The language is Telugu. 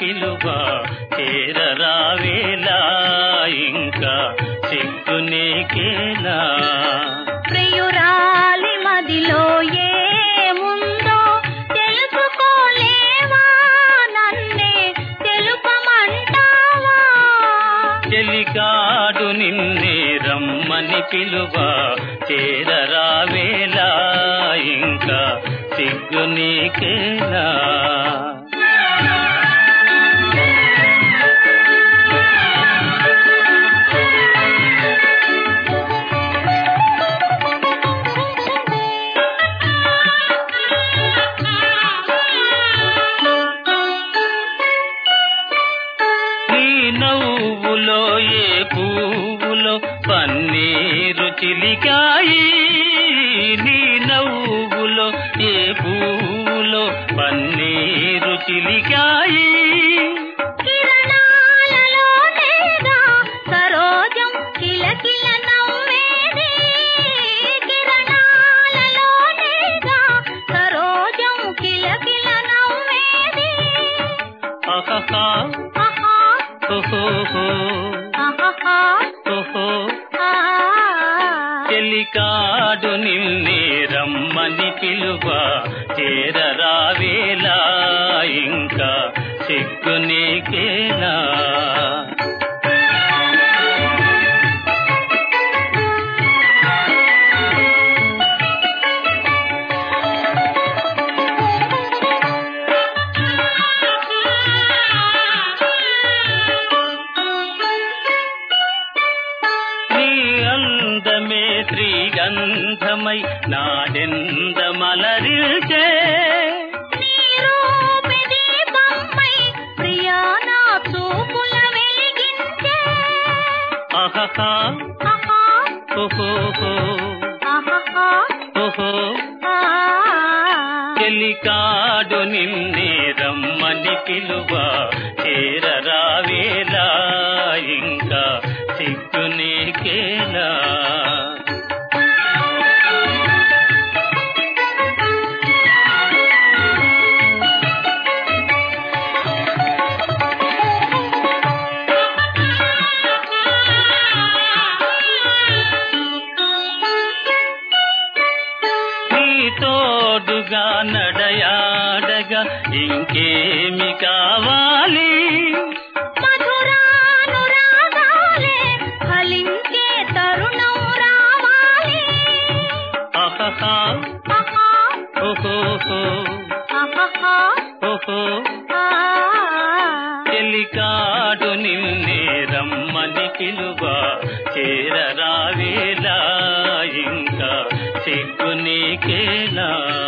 పిలువ చేరరావేలా ఇంకా సిగ్గు నీకేలా ప్రియురాలి మదిలో ఏముందో తెలుసుకోలేవా నన్నే తెలుపమంటావా చెలికాడు నిన్నే రమ్మని పిలువ చేరరావేలా ఇంకా సిగ్గు నీకేలా నీ నవ్వులో ఏ పువ్వులో పన్నీరు చిలికాయి నీ నవ్వులో ఏ పువ్వులో పన్నీరు చిలికాయి కిరణాలలో లేదా సరోజం కిలకిల నవ్వేది కిరణాలలో లేదా సరోజం కిలకిల నవ్వేది అహహా ఆహా ఓహోహో ఆహాహా ఓహో ఆ చెలికాడు నిన్నే రమ్మని పిలువ చేరరావేలా ఇంకా సిగ్గు నీకేలా నీ అందమే శ్రీగంధమై నాడెంద మలరిల్చే నీ రూపి దీపంపై ప్రియా నా చూపుల వెలిగించే అహహా ఆహా ఓహోహో ఆహాహా ఓహో ఆ చెలికాడు నిన్నే రమ్మని పిలువ చేరరావేలా ఇంకా సిగ్గు నీకేలా నీ తోడుగా నడయాడగా ఇంకేమి కావాలి మధురానురాగాలే ఫలించే తరుణం రావాలి అహహా ఆహా ఓహోహో ఆహాహా ఓహో ఆ చెలికాడు నిన్నే రమ్మని పిలువ చేరరావేలా ఇంకా సిగ్గు నీకేలా